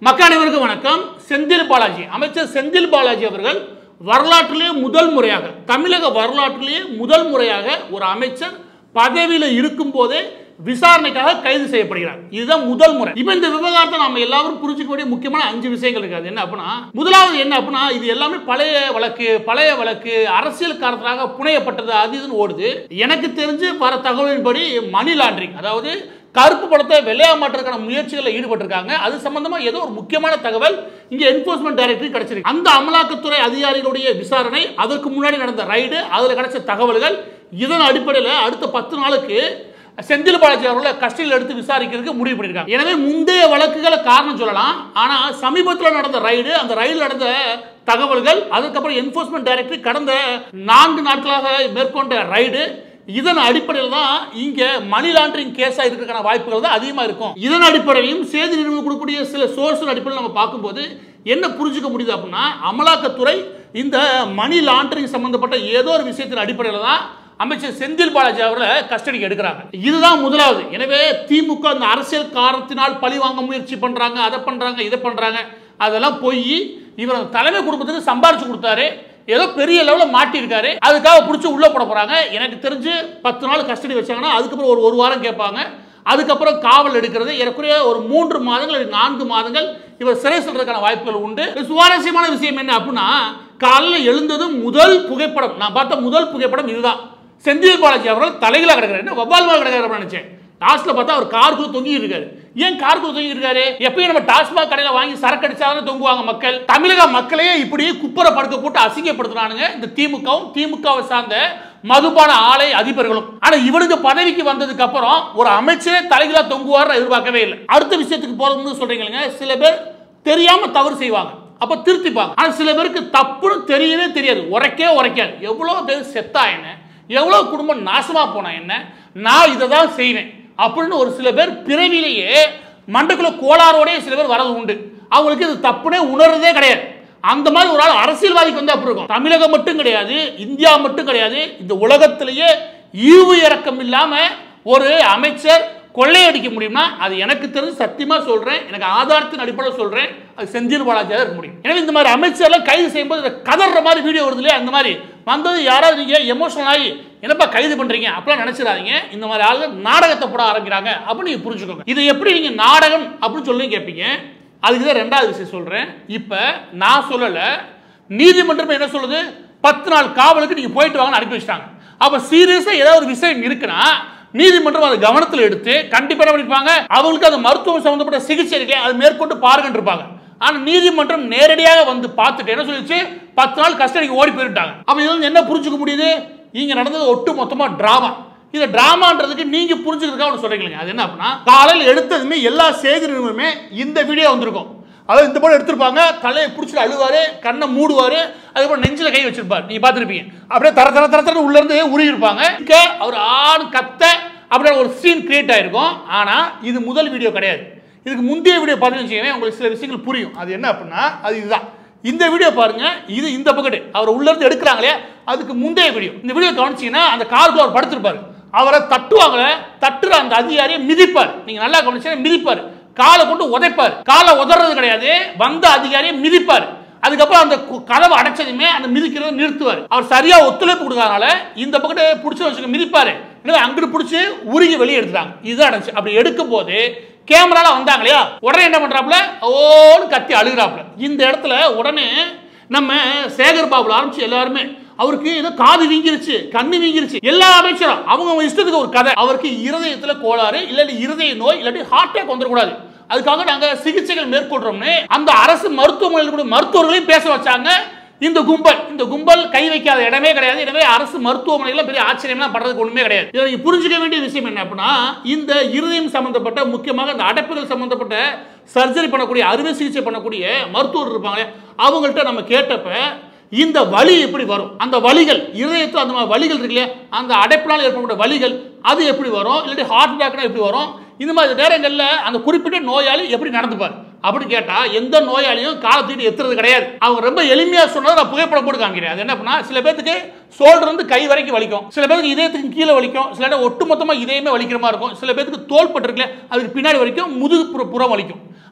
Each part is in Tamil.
மக்கள் அனைவருக்கும் வணக்கம் செந்தில் பாலாஜி அமைச்சர் செந்தில் பாலாஜி அவர்கள் வரலாற்றிலேயே முதல் முறையாக தமிழக வரலாற்றிலேயே முதல் முறையாக ஒரு அமைச்சர் பதவியில் இருக்கும் போதே விசாரணைக்காக கைது செய்யப்படுகிறார் இதுதான் முதல் முறை இப்போ இந்த விவகாரத்தை நம்ம எல்லாரும் புரிஞ்சுக்க வேண்டிய முக்கியமான அஞ்சு விஷயங்கள் இருக்காது என்ன அப்படின்னா முதலாவது என்ன அப்படின்னா இது எல்லாமே பழைய வழக்கு பழைய வழக்கு அரசியல் காரணத்தினாக புனையப்பட்டது அது இதுன்னு ஓடுது எனக்கு தெரிஞ்சு வர தகவலின்படி மணி லாண்டரிங் அதாவது கருப்பு படத்தை வெள்ளையா மாற்றுறதுக்கான முயற்சிகளில் ஈடுபட்டிருக்காங்க அது சம்பந்தமா ஏதோ ஒரு முக்கியமான தகவல் இங்க என்போர்ஸ்மெண்ட் டைரக்டரி கிடைச்சிருக்கு அந்த அமலாக்கத்துறை அதிகாரிகளுடைய விசாரணை அதற்கு முன்னாடி நடந்த ரைடு அதுல கிடைச்ச தகவல்கள் இதன் அடிப்படையில் அடுத்த பத்து நாளுக்கு செந்தில் பாலாஜி அவர்களை கஸ்டடியில் எடுத்து விசாரிக்கிறதுக்கு முடிவு பண்ணியிருக்காங்க எனவே முந்தைய வழக்குகளை காரணம் சொல்லலாம் ஆனா சமீபத்தில் நடந்த ரைடு அந்த ரயில் நடந்த தகவல்கள் அதுக்கப்புறம் என்போர்ஸ்மெண்ட் டைரக்டரி கடந்த நான்கு நாட்களாக மேற்கொண்ட ரைடு இதன் அடிப்படையில் தான் இங்க மணி லாண்டரிங் கேஸாக இருக்கிறதுக்கான வாய்ப்புகள் தான் அதிகமாக இருக்கும் இதன் அடிப்படையிலும் செய்தி நிறுவனம் கொடுக்கக்கூடிய சில சோர்ஸ் அடிப்படையில் நம்ம பார்க்கும்போது என்ன புரிஞ்சுக்க முடியுது அப்படின்னா அமலாக்கத்துறை இந்த மணி லாண்டரிங் சம்பந்தப்பட்ட ஏதோ ஒரு விஷயத்தின் அடிப்படையில் தான் அமைச்சர் செந்தில் பாலாஜி அவர்களை கஸ்டடிக்கு எடுக்கிறாங்க இதுதான் முதலாவது எனவே திமுக அந்த அரசியல் காரணத்தினால் பழி வாங்க முயற்சி பண்றாங்க அதை பண்றாங்க இதை பண்றாங்க அதெல்லாம் போய் இவர் தலைமை குடும்பத்துக்கு சம்பாரிச்சு கொடுத்தாரு ஏதோ பெரிய லெவலில் மாட்டியிருக்காரு அதுக்காக பிடிச்சி உள்ள போட போறாங்க எனக்கு தெரிஞ்சு பத்து நாள் கஸ்டடி வச்சாங்கன்னா அதுக்கப்புறம் ஒரு ஒரு வாரம் கேட்பாங்க அதுக்கப்புறம் காவல் எடுக்கிறது ஏறக்குறைய ஒரு மூன்று மாதங்கள் அல்லது நான்கு மாதங்கள் இவர் சிறை செல்றதுக்கான வாய்ப்புகள் உண்டு சுவாரஸ்யமான விஷயம் என்ன அப்படின்னா காலையில் எழுந்ததும் முதல் புகைப்படம் நான் பார்த்த முதல் புகைப்படம் இதுதான் செந்தில் பாலாஜி அவர்கள் தலைகளாக கிடக்கிறார் என்ன வவ்வால் மாதிரி கிடக்கிறார் நினைச்சேன் லாஸ்ட்ல பார்த்தா அவர் காருக்குள்ள தொங்கி இருக்காரு ஏன் காருக்குள்ள தொங்கி இருக்காரு எப்பயும் நம்ம டாஸ்மாக் கடையில வாங்கி சரக்கு அடிச்சாலும் தொங்குவாங்க மக்கள் தமிழக மக்களையே இப்படி குப்பரை படுக்க போட்டு அசிங்கப்படுத்துறானுங்க இந்த திமுகவும் திமுகவை சார்ந்த மதுபான ஆலை அதிபர்களும் ஆனா இவனுக்கு பதவிக்கு வந்ததுக்கு அப்புறம் ஒரு அமைச்சரே தலைகளா தொங்குவார் எதிர்பார்க்கவே இல்லை அடுத்த விஷயத்துக்கு போறதுன்னு சொல்றீங்க சில பேர் தெரியாம தவறு செய்வாங்க அப்ப திருத்திப்பாங்க ஆனா சில பேருக்கு தப்புன்னு தெரியவே தெரியாது உரைக்கே உரைக்காது எவ்வளவு பேர் செத்தா என்ன எவ்வளவு குடும்பம் நாசமா போனா என்ன நான் இதை தான் செய்வேன் அப்படின்னு ஒரு சில பேர் பிறவிலேயே மண்டக்குள்ள கோளாரோடய சில பேர் வரது உண்டு அவங்களுக்கு இது தப்புனே உணர்றதே கிடையாது அந்த மாதிரி ஒரு ஆள் அரசியல்வாதிக்கு வந்து அப்படி இருக்கும் தமிழகம் மட்டும் கிடையாது இந்தியா மட்டும் கிடையாது இந்த உலகத்திலேயே ஈவு இறக்கம் இல்லாம ஒரு அமைச்சர் கொள்ளையடிக்க முடியும்னா அது எனக்கு தெரிஞ்சு சத்தியமா சொல்றேன் எனக்கு ஆதாரத்தின் அடிப்படையில் சொல்றேன் அது செந்தில் பாலாஜியாக இருக்க முடியும் எனவே இந்த மாதிரி அமைச்சர்லாம் கைது செய்யும்போது இந்த கதற மாதிரி வீடியோ வருது இல்லையா அந்த மாதிரி வந்தது யாராவது நீங்க எமோஷனல் ஆகி என்னப்பா கைது பண்றீங்க அப்படிலாம் நினைச்சிடாதீங்க இந்த மாதிரி ஆளுங்க நாடகத்தை போட ஆரம்பிக்கிறாங்க அப்படின்னு நீங்க புரிஞ்சுக்கோங்க இதை எப்படி நீங்க நாடகம் அப்படின்னு சொல்லி கேட்பீங்க அதுக்கு தான் ரெண்டாவது விஷயம் சொல்றேன் இப்ப நான் சொல்லல நீதிமன்றம் என்ன சொல்லுது பத்து நாள் காவலுக்கு நீங்க போயிட்டு வாங்கன்னு அனுப்பி வச்சிட்டாங்க அப்ப சீரியஸா ஏதாவது ஒரு விஷயம் இருக்குன்னா நீதிமன்றம் அதை கவனத்தில் எடுத்து கண்டிப்பா என்ன பண்ணிருப்பாங்க அவங்களுக்கு அந்த மருத்துவம் சம்பந்தப்பட்ட சிகிச்சை இருக்கே அது மேற்கொண்டு பாருங்கன்னு இருப்பாங்க ஆனா நீதிமன்றம் நேரடியாக வந்து பார்த்துட்டு என்ன சொல்லிச்சு பத்து நாள் கஸ்டடிக்கு ஓடி போயிட்டாங்க அப்ப இது வந்து என்ன புரிஞ்சுக்க முடியுது இங்க நடந்தது ஒட்டு மொத்தமா டிராமா இது டிராமான்றதுக்கு நீங்க புரிஞ்சுக்கிறதுக்காக ஒன்று சொல்றீங்க அது என்ன அப்படின்னா காலையில் எடுத்ததுமே எல்லா செய்தி நிறுவனமே இந்த வீடியோ வந்திருக்கும் அதாவது இந்த போல எடுத்திருப்பாங்க தலையை பிடிச்சிட்டு அழுவாரு கண்ணை மூடுவாரு அதுக்கப்புறம் நெஞ்சில கை வச்சிருப்பாரு நீங்க பார்த்துருப்பீங்க அப்படியே தர தர தர தர உள்ள இருந்து உருகி இருப்பாங்க இங்க அவர் ஆண் கத்த அப்படியே ஒரு சீன் கிரியேட் ஆயிருக்கும் ஆனா இது முதல் வீடியோ கிடையாது இதுக்கு முந்தைய வீடியோ பார்த்தீங்கன்னு வச்சுக்கோங்க உங்களுக்கு சில விஷயங்கள் புரியும் அது என்ன அப்படின்னா அது இதுதான் இந்த வீடியோ பாருங்க இது இந்த பக்கெட் அவர் உள்ள இருந்து எடுக்கிறாங்களே அதுக்கு முந்தைய வீடியோ இந்த வீடியோ கவனிச்சீங்கன்னா அந்த காருக்குள்ள அவர் படுத்திருப்பாரு அவரை தட்டுவாங்களே தட்டுற அந்த அதிகாரியை மிதிப்பார் நீங்க நல்லா கவனிச்சா மிதிப்பார் காலை கொண்டு உதைப்பார் காலை உதறது கிடையாது வந்த அதிகாரியை மிதிப்பார் அதுக்கப்புறம் அந்த கு- கதவை அடைச்சதுமே அந்த மிதிக்கிறத நிறுத்துவார் அவர் சரியா ஒத்துழைப்பு கொடுக்காதனால இந்த பக்கத்து பிடிச்சி வச்சுக்க மிதிப்பாரு எனவே அங்கிட்டு பிடிச்சி உருகி வெளியே எடுத்துட்டாங்க இதுதான் நடந்துச்சு அப்படி எடுக்கும் போது கேமரால வந்தாங்க இல்லையா உடனே என்ன பண்றாப்புல ஓன்னு கத்தி அழுகிறாப்புல இந்த இடத்துல உடனே நம்ம சேகர் பாபுல ஆரம்பிச்சு எல்லாருமே அவருக்கு ஏதோ காது வீங்கிருச்சு கண்ணு வீங்கிருச்சு எல்லா அமைச்சரும் அவங்க அவங்க இஷ்டத்துக்கு ஒரு கதை அவருக்கு இருதயத்துல கோளாறு இல்லாட்டி இருதய நோய் இல்லாட்டி ஹார்ட் அட்டாக் வந்துடக்கூடாது அதுக்காக நாங்க சிகிச்சைகள் மேற்கொள்றோம்னு அந்த அரசு மருத்துவமனையில் கூட மருத்துவர்களையும் பேச வச்சாங்க இந்த கும்பல் இந்த கும்பல் கை வைக்காத இடமே கிடையாது எனவே அரசு மருத்துவமனைகள் பெரிய ஆச்சரியம்லாம் பண்றதுக்கு ஒண்ணுமே கிடையாது இதை நீங்க புரிஞ்சுக்க வேண்டிய விஷயம் என்ன அப்படின்னா இந்த இருதயம் சம்பந்தப்பட்ட முக்கியமாக இந்த அடைப்புகள் சம்பந்தப்பட்ட சர்ஜரி பண்ணக்கூடிய அறுவை சிகிச்சை பண்ணக்கூடிய மருத்துவர் இருப்பாங்களே அவங்கள்ட்ட நம்ம கேட்டப்ப இந்த வலி எப்படி வரும் அந்த வலிகள் இருதயத்தில் அந்த மாதிரி வலிகள் இருக்கு இல்லையா அந்த அடைப்பினால் ஏற்படக்கூடிய வலிகள் அது எப்படி வரும் இல்லாட்டி ஹார்ட் அட்டாக்னா எப்படி வரும் இந்த மாதிரி நேரங்களில் அந்த குறிப்பிட்ட நோயாளி எப்படி நடந்துப்பார் அப்படி கேட்டா எந்த நோயாளியும் காலத்துக்கிட்டு எத்துறது கிடையாது அவங்க ரொம்ப எளிமையா சொன்னதை நான் புகைப்படம் போட்டு காமிக்கிறேன் அது என்ன பண்ணா சில பேத்துக்கு ஷோல்டர் இருந்து கை வரைக்கும் வலிக்கும் சில பேருக்கு இதயத்துக்கு கீழே வலிக்கும் சில இடம் ஒட்டு மொத்தமா இதயமே வலிக்கிற மாதிரி இருக்கும் சில பேருக்கு தோல் பட்டிருக்கல அதுக்கு பின்னாடி வரைக்கும் முதுகு புற- புறம் வலிக்கும்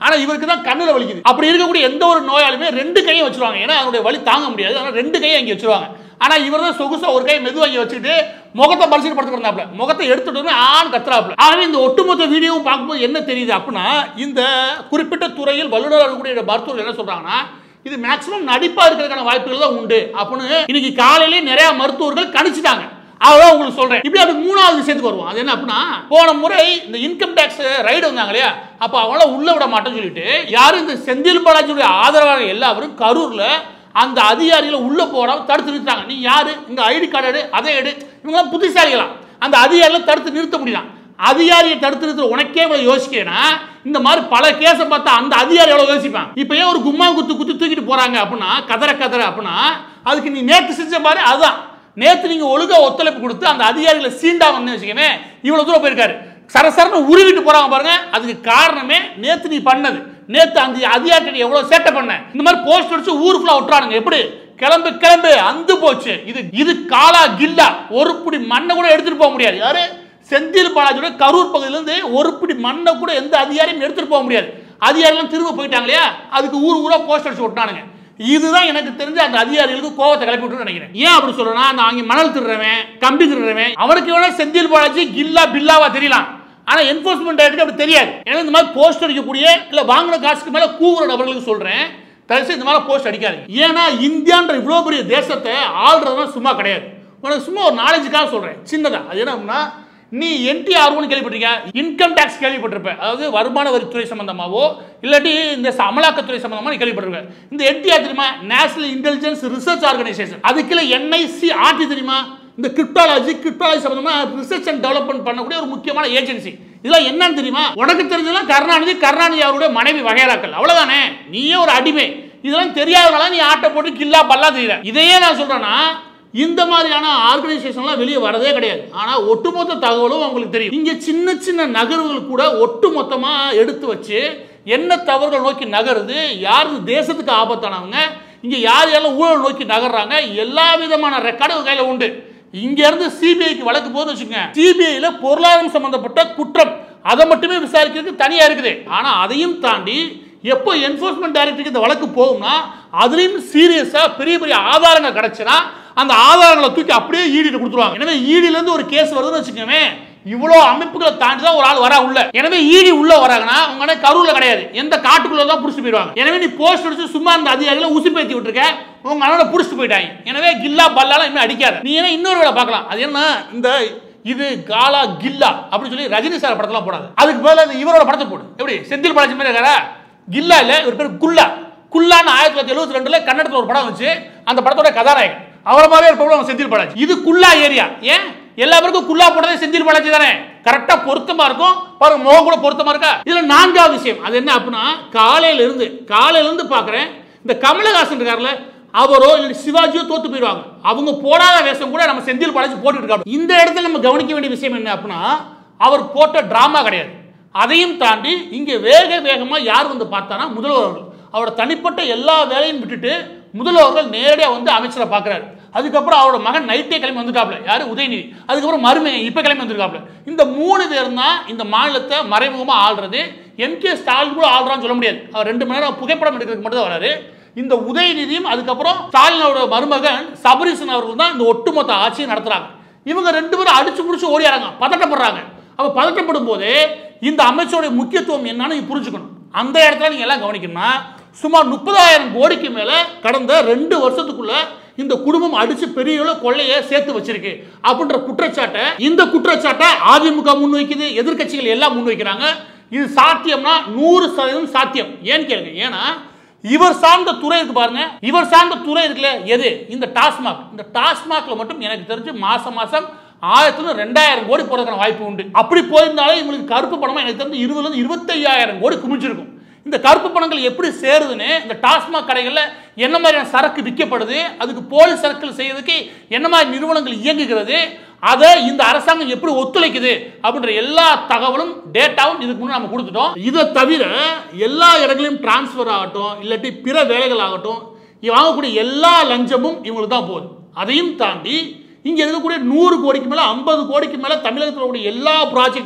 ஆனா இவருக்கு தான் கண்ணுல வலிக்குது அப்படி இருக்கக்கூடிய எந்த ஒரு நோயாலுமே ரெண்டு கையும் வச்சிருவாங்க ஏன்னா அவருடைய வலி தாங்க முடியாது அதனால ரெண்டு கையும் அங்கே வச்சிருவாங்க ஆனா இவர் தான் சொகுசா ஒரு கை மெதுவா இங்க வச்சுக்கிட்டு முகத்தை பரிசீலனை படுத்து இருந்தாப்ல முகத்தை எடுத்துட்டு வந்து ஆண் கத்துறாப்ல ஆகவே இந்த ஒட்டுமொத்த வீடியோவும் பார்க்கும்போது என்ன தெரியுது அப்படின்னா இந்த குறிப்பிட்ட துறையில் வல்லுநர் இருக்கக்கூடிய மருத்துவர்கள் என்ன சொல்றாங்கன்னா இது மேக்சிமம் நடிப்பா இருக்கிறதுக்கான வாய்ப்புகள் தான் உண்டு அப்படின்னு இன்னைக்கு காலையிலே நிறைய மருத்துவர்கள் கணிச்சிட்டாங்க அதான் உங்களுக்கு சொல்றேன் இப்படி அது மூணாவது விஷயத்துக்கு வருவோம் அது என்ன அப்படின்னா போன முறை இந்த இன்கம் டேக்ஸ் ரைடு வந்தாங்க இல்லையா அப்ப அவங்கள உள்ள விட மாட்டேன்னு சொல்லிட்டு யாரும் இந்த செந்தில் பாலாஜியுடைய ஆதரவாளர்கள் எல்லாரும் கரூர்ல அந்த அதிகாரிகளை உள்ள போடாம தடுத்து நிறுத்தாங்க நீ யாரு இங்க ஐடி கார்டு எடு அதை எடு இவங்கெல்லாம் புத்திசாலிகளாம் அந்த அதிகாரிகளை தடுத்து நிறுத்த முடியலாம் அதிகாரியை தடுத்து நிறுத்த உனக்கே இவ்வளவு யோசிக்கிறேன்னா இந்த மாதிரி பல கேஸை பார்த்தா அந்த அதிகாரி எவ்வளவு யோசிப்பான் இப்போ ஏன் ஒரு கும்மா குத்து குத்து தூக்கிட்டு போறாங்க அப்படின்னா கதற கதற அப்படின்னா அதுக்கு நீ நேத்து செஞ்ச மாதிரி அதுதான் நேத்து நீங்க ஒழுங்கா ஒத்துழைப்பு கொடுத்து அந்த அதிகாரிகளை சீண்டா வந்து வச்சுக்கவே இவ்வளவு தூரம் போயிருக்காரு சரசரன்னு உருவிட்டு போறாங்க பாருங்க அதுக்கு காரணமே நேத்து நீ பண்ணது நேத்து அந்த அதிகாரி எவ்வளவு சேட்டை பண்ண இந்த மாதிரி போஸ்ட் அடிச்சு ஊர் ஃபுல்லா விட்டுறானுங்க எப்படி கிளம்பு கிளம்பு அந்து போச்சு இது இது காலா கில்லா ஒரு புடி மண்ணை கூட எடுத்துட்டு போக முடியாது யாரு செந்தில் பாலாஜியோட கரூர் பகுதியிலிருந்து ஒரு பிடி மண்ணை கூட எந்த அதிகாரியும் எடுத்துட்டு போக முடியாது அதிகாரிகளும் திரும்ப போயிட்டாங்க இல்லையா அதுக்கு ஊர் ஊரா போஸ்ட் அடிச்சு விட்டானுங்க இதுதான் எனக்கு தெரிஞ்ச அந்த அதிகாரிகளுக்கு கோவத்தை கிளப்பி விட்டு நினைக்கிறேன் ஏன் அப்படி சொல்றேன்னா அந்த அங்க மணல் திருடுறவன் கம்பி திருடுறவன் அவனுக்கு வேணா செந்தில் பாலாஜி கில்லா பில்லாவா தெரியலாம் ஆனா என்போர்ஸ்மெண்ட் டைரக்டர் அப்படி தெரியாது ஏன்னா இந்த மாதிரி போஸ்ட் அடிக்கக்கூடிய இல்ல வாங்கின காசுக்கு மேல கூவுற நபர்களுக்கு சொல்றேன் தயவுசெய்து இந்த மாதிரி போஸ்ட் அடிக்காது ஏன்னா இந்தியான்ற இவ்வளோ பெரிய தேசத்தை ஆள்றதுலாம் சும்மா கிடையாது உனக்கு சும்மா ஒரு நாலேஜுக்காக சொல்றேன் சின்னதா அது என்ன அப்படின்னா நீ என்டிஆர் ஒன்று கேள்விப்பட்டிருக்க இன்கம் டேக்ஸ் கேள்விப்பட்டிருப்ப அதாவது வருமான வரித்துறை சம்பந்தமாவோ இல்லாட்டி இந்த ச- அமலாக்கத்துறை சம்பந்தமா நீ கேள்விப்பட்டிருக்க இந்த என்டிஆர் தெரியுமா நேஷனல் இன்டெலிஜென்ஸ் ரிசர்ச் ஆர்கனைசேஷன் அதுக்குள்ள என்ஐசி ஆர்டி தெரியுமா இந்த கிரிப்டாலஜி கிரிப்டாலஜி சம்பந்தமா ரிசர்ச் அண்ட் டெவலப்மெண்ட் பண்ணக்கூடிய ஒரு முக்கியமான ஏஜென்சி இதெல்லாம் என்னன்னு தெரியுமா உனக்கு தெரிஞ்சதெல்லாம் கருணாநிதி கருணாநிதி அவருடைய மனைவி வகைராக்கள் அவ்வளவுதானே நீயே ஒரு அடிமை இதெல்லாம் தெரியாதனால நீ ஆட்டை போட்டு கில்லா பல்லா தெரியல இதையே நான் சொல்றேன்னா இந்த மாதிரியான ஆர்கனைசேஷன்லாம் வெளியே வரதே கிடையாது ஆனால் ஒட்டுமொத்த தகவலும் உங்களுக்கு தெரியும் இங்கே சின்ன சின்ன நகர்வுகள் கூட ஒட்டு மொத்தமாக எடுத்து வச்சு என்ன தவறுகள் நோக்கி நகருது யார் தேசத்துக்கு ஆபத்தானவங்க இங்கே யார் யாரெல்லாம் ஊழல் நோக்கி நகர்றாங்க எல்லா விதமான ரெக்கார்டும் கையில் உண்டு இங்க இருந்து சிபிஐக்கு வழக்கு போது வச்சுக்கோங்க சிபிஐல பொருளாதாரம் சம்பந்தப்பட்ட குற்றம் அதை மட்டுமே விசாரிக்கிறதுக்கு தனியா இருக்குது ஆனா அதையும் தாண்டி எப்போ என்ஃபோர்ஸ்மெண்ட் டைரக்டருக்கு இந்த வழக்கு போகும்னா அதுலயும் சீரியஸா பெரிய பெரிய ஆதாரங்கள் கிடைச்சுன்னா அந்த ஆதாரங்களை தூக்கி அப்படியே ஈடிட்டு கொடுத்துருவாங்க எனவே ஈடில இருந்து ஒரு கேஸ் வருதுன்னு வச்சுக்கோங்க இவ்வளோ அமைப்புகளை தாண்டி தான் ஒரு ஆள் வரா உள்ள எனவே ஈடி உள்ள வராங்கன்னா உங்க அண்ணன் கரூர்ல கிடையாது எந்த காட்டுக்குள்ள தான் புடிச்சு போயிடுவாங்க எனவே நீ போஸ்ட் அடிச்சு சும்மா அந்த அதிகாரிகளை உசி பேத்தி விட்டுருக்க உங்க அண்ணனை புடிச்சிட்டு போயிட்டாங்க எனவே கில்லா பல்லாலாம் இனிமே அடிக்காத நீ ஏன்னா இன்னொரு வேலை பார்க்கலாம் அது என்ன இந்த இது காலா கில்லா அப்படின்னு சொல்லி ரஜினி சார் படத்தெல்லாம் போடாது அதுக்கு பதிலா இந்த இவரோட படத்தை போடு எப்படி செந்தில் பாலாஜி மாதிரி இருக்காரா கில்லா இல்ல இவர் பேர் குல்லா குல்லான்னு ஆயிரத்தி தொள்ளாயிரத்தி எழுபத்தி ரெண்டுல கன்னடத்தில் ஒரு படம் வச்சு அந்த படத்தோட கதாநாயகன் அவரை மாதிரியே இருப்பவங்க செந்தில் பாலாஜி இது குல்லா ஏரியா ஏன் எல்லா பேருக்கும் குல்லா போட்டதே செந்தில் பாலாஜி தானே கரெக்டா பொருத்தமா இருக்கும் பாருங்க முகம் கூட பொருத்தமா இருக்கா இதுல நான்காவது விஷயம் அது என்ன அப்படின்னா காலையில இருந்து காலையில இருந்து பாக்குறேன் இந்த கமலஹாசன் இருக்காருல்ல அவரோ இல்லை சிவாஜியோ தோத்து போயிடுவாங்க அவங்க போடாத வேஷம் கூட நம்ம செந்தில் பாலாஜி போட்டுட்டு இருக்காங்க இந்த இடத்துல நம்ம கவனிக்க வேண்டிய விஷயம் என்ன அப்படின்னா அவர் போட்ட டிராமா கிடையாது அதையும் தாண்டி இங்கே வேக வேகமா யார் வந்து பார்த்தானா முதல்வர் அவர்கள் அவரோட தனிப்பட்ட எல்லா வேலையும் விட்டுட்டு முதல்வர்கள் நேரடியாக வந்து அமைச்சரை பார்க்குறாரு அதுக்கப்புறம் அவரோட மகன் நைட்டே கிளம்பி வந்துட்டாப்ல யாரு உதயநிதி அதுக்கப்புறம் மருமையன் இப்போ கிளம்பி வந்திருக்காப்ல இந்த மூணு பேர் தான் இந்த மாநிலத்தை மறைமுகமாக ஆள்றது எம்கே ஸ்டாலின் கூட ஆள்றான்னு சொல்ல முடியாது அவர் ரெண்டு மணி நேரம் புகைப்படம் எடுக்கிறதுக்கு மட்டும் தான் வராரு இந்த உதயநிதியும் அதுக்கப்புறம் ஸ்டாலினோட மருமகன் சபரீசன் அவர்கள் தான் இந்த ஒட்டுமொத்த ஆட்சியை நடத்துறாங்க இவங்க ரெண்டு பேரும் அடிச்சு பிடிச்சி ஓடியாராங்க பதட்டப்படுறாங்க அப்ப பதட்டப்படும் போது இந்த அமைச்சருடைய முக்கியத்துவம் என்னன்னு நீங்க புரிஞ்சுக்கணும் அந்த இடத்துல நீங்க எல்லாம் கவனிக்கணும்னா சுமார் முப்பதாயிரம் கோடிக்கு மேல கடந்த ரெண்டு வருஷத்துக்குள்ள இந்த குடும்பம் அடிச்சு பெரிய அளவு கொள்ளையை சேர்த்து வச்சிருக்கு அப்படின்ற குற்றச்சாட்டை இந்த குற்றச்சாட்டை அதிமுக முன்வைக்குது எதிர்க்கட்சிகள் எல்லாம் முன்வைக்கிறாங்க இது சாத்தியம்னா நூறு சதவீதம் சாத்தியம் ஏன்னு கேளுங்க ஏன்னா இவர் சார்ந்த துறை இருக்கு பாருங்க இவர் சார்ந்த துறை இருக்குல்ல எது இந்த டாஸ்மாக் இந்த டாஸ்மாக்ல மட்டும் எனக்கு தெரிஞ்சு மாசம் மாசம் ஆயிரத்துல ரெண்டாயிரம் கோடி போறதுக்கான வாய்ப்பு உண்டு அப்படி போயிருந்தாலே இவங்களுக்கு கருப்பு பணமா எனக்கு தெரிஞ்சு இருபதுல இருந்து இருபத்தையாயிரம் கோடி குமிஞ்சிருக்கும் இந்த கருப்பு பணங்கள் எப்படி சேருதுன்னு இந்த டாஸ்மாக் கடைகளில் என்ன மாதிரியான சரக்கு விற்கப்படுது அதுக்கு போலி சரக்குகள் செய்யறதுக்கு என்ன மாதிரி நிறுவனங்கள் இயங்குகிறது அதை இந்த அரசாங்கம் எப்படி ஒத்துழைக்குது அப்படின்ற எல்லா தகவலும் டேட்டாவும் இதுக்கு முன்னாடி நம்ம கொடுத்துட்டோம் இதை தவிர எல்லா இடங்களையும் டிரான்ஸ்ஃபர் ஆகட்டும் இல்லாட்டி பிற வேலைகள் ஆகட்டும் இவங்க வாங்கக்கூடிய எல்லா லஞ்சமும் இவங்களுக்கு தான் போகுது அதையும் தாண்டி இங்க இருக்கக்கூடிய நூறு கோடிக்கு மேல ஐம்பது கோடிக்கு மேல தமிழகத்தில் இருக்கக்கூடிய எல்லா ப்ராஜெக்ட்டுமே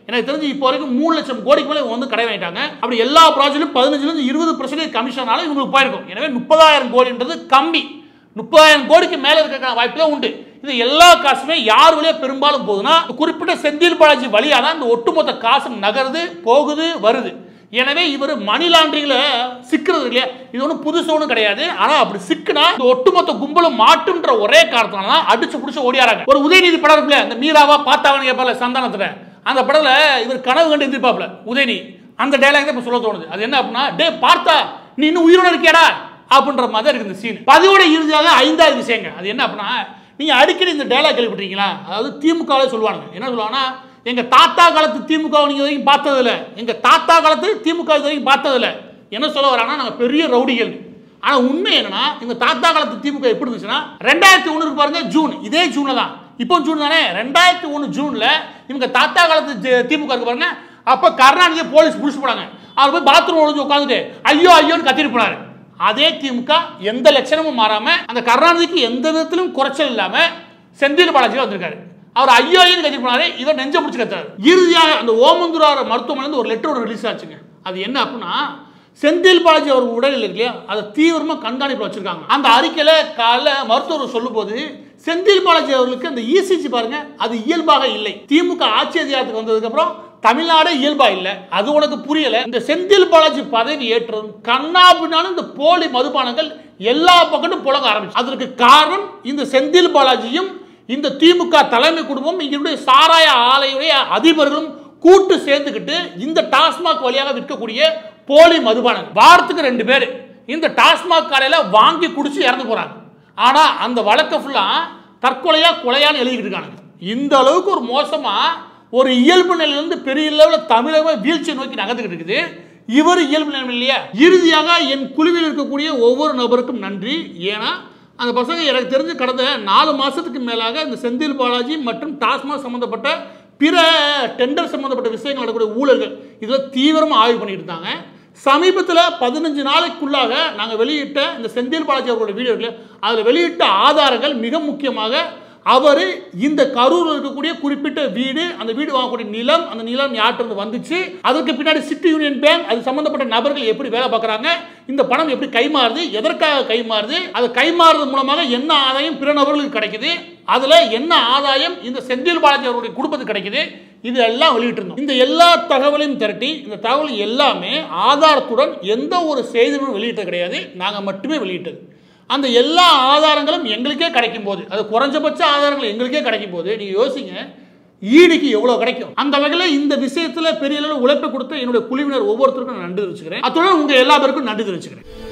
எனக்கு தெரிஞ்சு இப்போ வரைக்கும் மூணு லட்சம் கோடிக்கு மேலே இவங்க வந்து கடை வாங்கிட்டாங்க அப்படி எல்லா ப்ராஜெக்ட்டும் பதினஞ்சுலேருந்து இருபது பர்சன்டேஜ் கமிஷனால இவங்களுக்கு போயிருக்கும் எனவே முப்பதாயிரம் கோடின்றது கம்மி முப்பதாயிரம் கோடிக்கு மேலே இருக்கிற வாய்ப்பு தான் உண்டு இது எல்லா காசுமே யார் வழியா பெரும்பாலும் போகுதுன்னா குறிப்பிட்ட செந்தில் பாலாஜி வழியாக தான் இந்த ஒட்டுமொத்த காசும் நகருது போகுது வருது எனவே இவர் மணி லாண்டரிங்ல சிக்கிறது இல்லையா இது ஒன்றும் புதுசு ஒன்றும் கிடையாது ஆனால் அப்படி சிக்குனா இந்த ஒட்டுமொத்த கும்பலும் மாட்டுன்ற ஒரே காரணத்தினால தான் அடிச்சு பிடிச்சி ஓடியாராங்க ஒரு உதயநிதி படம் இருக்குல்ல இந்த மீராவா பார்த்தாவன்னு கேட்பால சந்தானத்துல அந்த படத்துல இவர் கனவு கண்டு எந்திருப்பாப்ல உதயநிதி அந்த டைலாக் தான் இப்போ சொல்ல தோணுது அது என்ன அப்படின்னா டே பார்த்தா நீ இன்னும் உயிரோட இருக்கியாடா அப்படின்ற மாதிரி இருக்கு இந்த சீன் பதிவோட இறுதியாக ஐந்தாவது விஷயங்க அது என்ன அப்படின்னா நீங்க அடிக்கடி இந்த டைலாக் கேள்விப்பட்டிருக்கீங்களா அதாவது திமுகவே சொல்லுவாங்க என்ன சொல்லுவாங்கன்னா எங்க தாத்தா காலத்து திமுக நீங்க இது வரைக்கும் பார்த்ததில்ல எங்க தாத்தா காலத்து திமுக இது வரைக்கும் பார்த்ததில்ல என்ன சொல்ல வராங்கன்னா நாங்க பெரிய ரவுடிகள் ஆனா உண்மை என்னன்னா எங்க தாத்தா காலத்து திமுக எப்படி இருந்துச்சுன்னா ரெண்டாயிரத்தி ஒண்ணு இருக்கு பாருங்க ஜூன் இதே ஜூன்ல தான் இப்போ ஜூன் தானே ரெண்டாயிரத்தி ஒண்ணு ஜூன்ல இவங்க தாத்தா காலத்து ஜெ- திமுக இருக்கு பாருங்க அப்ப கருணாநிதியை போலீஸ் புடிச்சு போனாங்க அவர் போய் பாத்ரூம் ஒழிஞ்சு உட்காந்துட்டு ஐயோ ஐயோன்னு கத்திட்டு போனாரு அதே திமுக எந்த லட்சணமும் மாறாம அந்த கருணாநிதிக்கு எந்த விதத்திலும் குறைச்சல் இல்லாம செந்தில் பாலாஜி வந்திருக்காரு அவர் ஐயோ ஐயோன்னு கத்திட்டு போனாரு இவர் நெஞ்ச பிடிச்சு கத்துறாரு இறுதியாக அந்த ஓமந்துரார் மருத்துவமனையில ஒரு லெட்டர் ரிலீஸ் ஆச்சுங்க அது என்ன அப்படின்னா செந்தில் பாலாஜி அவர் உடல் இருக்கு இல்லையா அதை தீவிரமா கண்காணிப்பில் வச்சிருக்காங்க அந்த அறிக்கையில காலைல மருத்துவர் சொல்லும்போது செந்தில் பாலாஜி அவர்களுக்கு அந்த இசிஜி பாருங்க அது இயல்பாக இல்லை திமுக ஆட்சி அதிகாரத்துக்கு வந்ததுக்கு அப்புறம் தமிழ்நாடே இயல்பா இல்ல அது உனக்கு புரியல இந்த செந்தில் பாலாஜி பதவி ஏற்றதும் கண்ணா பின்னாலும் இந்த போலி மதுபானங்கள் எல்லா பக்கமும் புழங்க ஆரம்பிச்சு அதற்கு காரணம் இந்த செந்தில் பாலாஜியும் இந்த திமுக தலைமை குடும்பம் இங்களுடைய சாராய ஆலையுடைய அதிபர்களும் கூட்டு சேர்ந்துக்கிட்டு இந்த டாஸ்மாக் வழியாக விற்கக்கூடிய போலி மதுபானங்கள் வாரத்துக்கு ரெண்டு பேர் இந்த டாஸ்மாக் கடையில வாங்கி குடிச்சு இறந்து போறாங்க ஆனா அந்த வழக்கை ஃபுல்லா தற்கொலையா கொலையான்னு எழுதிக்கிட்டு இருக்காங்க இந்த அளவுக்கு ஒரு மோசமா ஒரு இயல்பு நிலையிலிருந்து பெரிய லெவலில் தமிழகமே வீழ்ச்சி நோக்கி நகர்ந்துக்கிட்டு இருக்குது இவர் இயல்பு நிலைமை இல்லையா இறுதியாக என் குழுவில் இருக்கக்கூடிய ஒவ்வொரு நபருக்கும் நன்றி ஏன்னா அந்த பசங்க எனக்கு தெரிஞ்சு கடந்த நாலு மாசத்துக்கு மேலாக இந்த செந்தில் பாலாஜி மற்றும் டாஸ்மாக் சம்பந்தப்பட்ட பிற டெண்டர் சம்பந்தப்பட்ட விஷயங்கள் நடக்கக்கூடிய ஊழல்கள் இதில் தீவிரமாக ஆய்வு பண்ணிட்டு இருந்தாங்க சமீபத்தில் பதினஞ்சு நாளைக்குள்ளாக நாங்கள் வெளியிட்ட இந்த செந்தில் பாலாஜி அவர்களோட வீடியோ இருக்குல்ல அதில் வெளியிட்ட ஆதாரங்கள் மிக முக்கியமாக அவர் இந்த கரூரில் இருக்கக்கூடிய குறிப்பிட்ட வீடு அந்த வீடு வாங்கக்கூடிய நிலம் அந்த நிலம் யார்கிட்ட வந்துச்சு அதற்கு பின்னாடி சிட்டி யூனியன் பேங்க் அது சம்பந்தப்பட்ட நபர்கள் எப்படி வேலை பார்க்குறாங்க இந்த பணம் எப்படி கைமாறுது எதற்காக கைமாறுது அது கைமாறுறது மூலமாக என்ன ஆதாயம் பிற நபர்களுக்கு கிடைக்குது அதுல என்ன ஆதாயம் இந்த செந்தில் பாலாஜி அவருடைய குடும்பத்துக்கு கிடைக்குது இது எல்லாம் வெளியிட்டிருந்தோம் இந்த எல்லா தகவலையும் திரட்டி இந்த தகவல் எல்லாமே ஆதாரத்துடன் எந்த ஒரு செய்தியும் வெளியிட்டது கிடையாது நாங்கள் மட்டுமே வெளியிட்டது அந்த எல்லா ஆதாரங்களும் எங்களுக்கே கிடைக்கும் போது அது குறைஞ்சபட்ச ஆதாரங்கள் எங்களுக்கே கிடைக்கும் போது நீங்கள் யோசிங்க ஈடிக்கு எவ்வளோ கிடைக்கும் அந்த வகையில் இந்த விஷயத்தில் பெரிய அளவு உழைப்பை கொடுத்த என்னுடைய குழுவினர் ஒவ்வொருத்தருக்கும் நான் நன்றி தெரிவிச்சுக்கிறேன் அத்துடன் உங்கள் எல்லா பேருக்கும் நன்றி தெரிவிச்சுக்கிறேன்